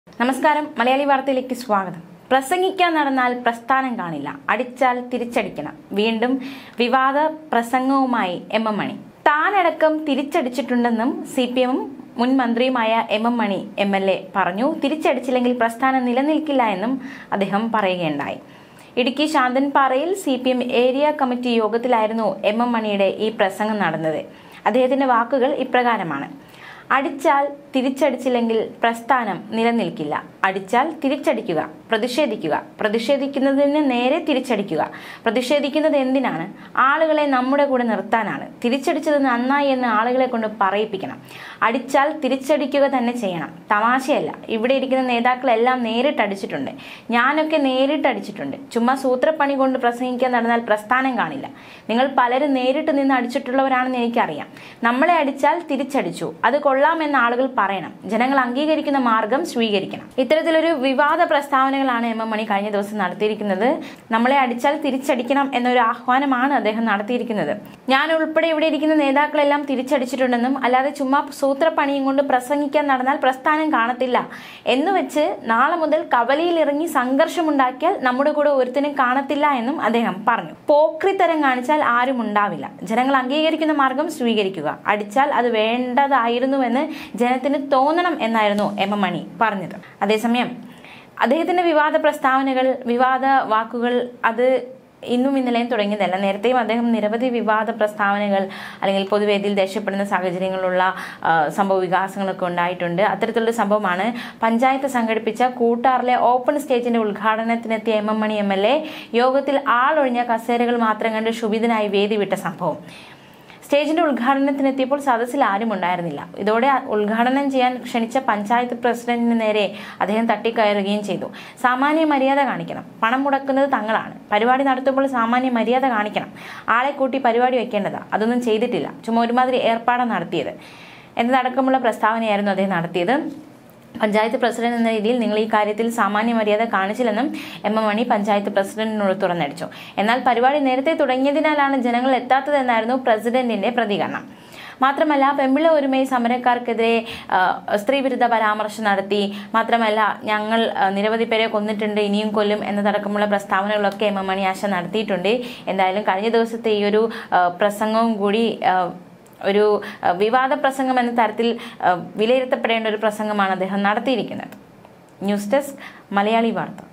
നമസ്കാരം മലയാളി വാർത്തയിലേക്ക് സ്വാഗതം പ്രസംഗിക്കാൻ നടന്നാൽ പ്രസ്ഥാനം കാണില്ല അടിച്ചാൽ തിരിച്ചടിക്കണം വീണ്ടും വിവാദ പ്രസംഗവുമായി എം എം മണി താനടക്കം തിരിച്ചടിച്ചിട്ടുണ്ടെന്നും സി പി എമ്മും മുൻ മന്ത്രിയുമായ M M Mani M L A പറഞ്ഞു തിരിച്ചടിച്ചില്ലെങ്കിൽ പ്രസ്ഥാനം നിലനിൽക്കില്ല എന്നും അദ്ദേഹം പറയുകയുണ്ടായി ഇടുക്കി ശാന്തൻപാറയിൽ C P M area committee യോഗത്തിലായിരുന്നു എം എം മണിയുടെ ഈ പ്രസംഗം നടന്നത് അദ്ദേഹത്തിന്റെ വാക്കുകൾ ഇപ്രകാരമാണ് അടിച്ചാൽ തിരിച്ചടിച്ചില്ലെങ്കിൽ പ്രസ്ഥാനം നിലനിൽക്കില്ല അടിച്ചാൽ തിരിച്ചടിക്കുക പ്രതിഷേധിക്കുക പ്രതിഷേധിക്കുന്നതിന് നേരെ തിരിച്ചടിക്കുക പ്രതിഷേധിക്കുന്നത് എന്തിനാണ് ആളുകളെ നമ്മുടെ കൂടെ നിർത്താനാണ് തിരിച്ചടിച്ചത് നന്നായി എന്ന് ആളുകളെ കൊണ്ട് പറയിപ്പിക്കണം അടിച്ചാൽ തിരിച്ചടിക്കുക തന്നെ ചെയ്യണം തമാശയല്ല ഇവിടെ ഇരിക്കുന്ന നേതാക്കളെല്ലാം നേരിട്ട് അടിച്ചിട്ടുണ്ട് ഞാനൊക്കെ നേരിട്ട് അടിച്ചിട്ടുണ്ട് ചുമ്മാ സൂത്രപ്പണി കൊണ്ട് പ്രസംഗിക്കാൻ നടന്നാൽ പ്രസ്ഥാനം കാണില്ല നിങ്ങൾ പലരും നേരിട്ട് നിന്ന് അടിച്ചിട്ടുള്ളവരാണെന്ന് എനിക്കറിയാം നമ്മളെ അടിച്ചാൽ തിരിച്ചടിച്ചു അത് കൊള്ളാമെന്ന് ആളുകൾ പറയണം ജനങ്ങൾ അംഗീകരിക്കുന്ന മാർഗം സ്വീകരിക്കണം ഇത്തരത്തിലൊരു വിവാദ പ്രസ്താവനകളാണ് എം എം മണി കഴിഞ്ഞ ദിവസം നടത്തിയിരിക്കുന്നത് നമ്മളെ അടിച്ചാൽ തിരിച്ചടിക്കണം എന്നൊരു ആഹ്വാനമാണ് അദ്ദേഹം നടത്തിയിരിക്കുന്നത് ഞാൻ ഉൾപ്പെടെ ഇവിടെ ഇരിക്കുന്ന നേതാക്കളെല്ലാം തിരിച്ചടിച്ചിട്ടുണ്ടെന്നും അല്ലാതെ ചുമ്മാ സൂത്രപ്പണിയും കൊണ്ട് പ്രസംഗിക്കാൻ നടന്നാൽ പ്രസ്ഥാനം കാണത്തില്ല എന്ന് വെച്ച് നാളെ മുതൽ കവലയിൽ ഇറങ്ങി സംഘർഷമുണ്ടാക്കിയാൽ നമ്മുടെ കൂടെ ഒരുത്തനും കാണത്തില്ല എന്നും അദ്ദേഹം പറഞ്ഞു പോക്രിത്തരം കാണിച്ചാൽ ആരും ഉണ്ടാവില്ല ജനങ്ങൾ അംഗീകരിക്കുന്ന മാർഗം സ്വീകരിക്കുക അടിച്ചാൽ അത് വേണ്ടതായിരുന്നുവെന്ന് ജനത്തിന് തോന്നണം എന്നായിരുന്നു എം എം മണി പറഞ്ഞത് അതേസമയം അദ്ദേഹത്തിന്റെ വിവാദ പ്രസ്താവനകൾ വിവാദ വാക്കുകൾ അത് ഇന്നും ഇന്നലെയും തുടങ്ങിയതല്ല നേരത്തെയും അദ്ദേഹം നിരവധി വിവാദ പ്രസ്താവനകൾ അല്ലെങ്കിൽ പൊതുവേദിയിൽ ദേഷ്യപ്പെടുന്ന സാഹചര്യങ്ങളുള്ള ആ, സംഭവ വികാസങ്ങളൊക്കെ ഉണ്ടായിട്ടുണ്ട് അത്തരത്തിലുള്ള സംഭവമാണ് പഞ്ചായത്ത് സംഘടിപ്പിച്ച കൂട്ടാറിലെ ഓപ്പൺ സ്റ്റേജിന്റെ ഉദ്ഘാടനത്തിനെത്തിയ M M Mani M L A യോഗത്തിൽ ആളൊഴിഞ്ഞ കസേരകൾ മാത്രം കണ്ട് ക്ഷുഭിതനായി വേദി വിട്ട സംഭവം സ്റ്റേജിന്റെ ഉദ്ഘാടനത്തിനെത്തിയപ്പോൾ സദസ്സിൽ ആരും ഉണ്ടായിരുന്നില്ല ഇതോടെ ആ ഉദ്ഘാടനം ചെയ്യാൻ ക്ഷണിച്ച പഞ്ചായത്ത് പ്രസിഡന്റിന് നേരെ അദ്ദേഹം തട്ടിക്കയറുകയും ചെയ്തു സാമാന്യ മര്യാദ കാണിക്കണം പണം മുടക്കുന്നത് തങ്ങളാണ് പരിപാടി നടത്തുമ്പോൾ സാമാന്യ മര്യാദ കാണിക്കണം ആളെ കൂട്ടി പരിപാടി വെക്കേണ്ടതാ അതൊന്നും ചെയ്തിട്ടില്ല ചുമ്മാ ഒരുമാതിരി ഏർപ്പാടാണ് നടത്തിയത് എന്നതടക്കമുള്ള പ്രസ്താവനയായിരുന്നു അദ്ദേഹം നടത്തിയത് പഞ്ചായത്ത് പ്രസിഡന്റ് എന്ന രീതിയിൽ നിങ്ങൾ ഈ കാര്യത്തിൽ സാമാന്യ മര്യാദ കാണിച്ചില്ലെന്നും എം എം മണി പഞ്ചായത്ത് പ്രസിഡന്റിനോട് തുറന്നടിച്ചു എന്നാൽ പരിപാടി നേരത്തെ തുടങ്ങിയതിനാലാണ് ജനങ്ങൾ എത്താത്തതെന്നായിരുന്നു പ്രസിഡന്റിന്റെ പ്രതികരണം മാത്രമല്ല പെമ്പിള ഒരുമൈ സമരക്കാർക്കെതിരെ ആ, സ്ത്രീവിരുദ്ധ പരാമർശം നടത്തി മാത്രമല്ല ഞങ്ങൾ ആ, നിരവധി പേരെ കൊന്നിട്ടുണ്ട് ഇനിയും കൊല്ലും എന്നതടക്കമുള്ള പ്രസ്താവനകളൊക്കെ എം എം മണി ആശ നടത്തിയിട്ടുണ്ട് എന്തായാലും കഴിഞ്ഞ ദിവസത്തെ ഈ ഒരു ആ, പ്രസംഗവും കൂടി ആ, ഒരു അഹ്, വിവാദ പ്രസംഗം എന്ന തരത്തിൽ അഹ്, വിലയിരുത്തപ്പെടേണ്ട ഒരു പ്രസംഗമാണ് അദ്ദേഹം നടത്തിയിരിക്കുന്നത് ന്യൂസ് ഡെസ്ക് മലയാളി വാർത്ത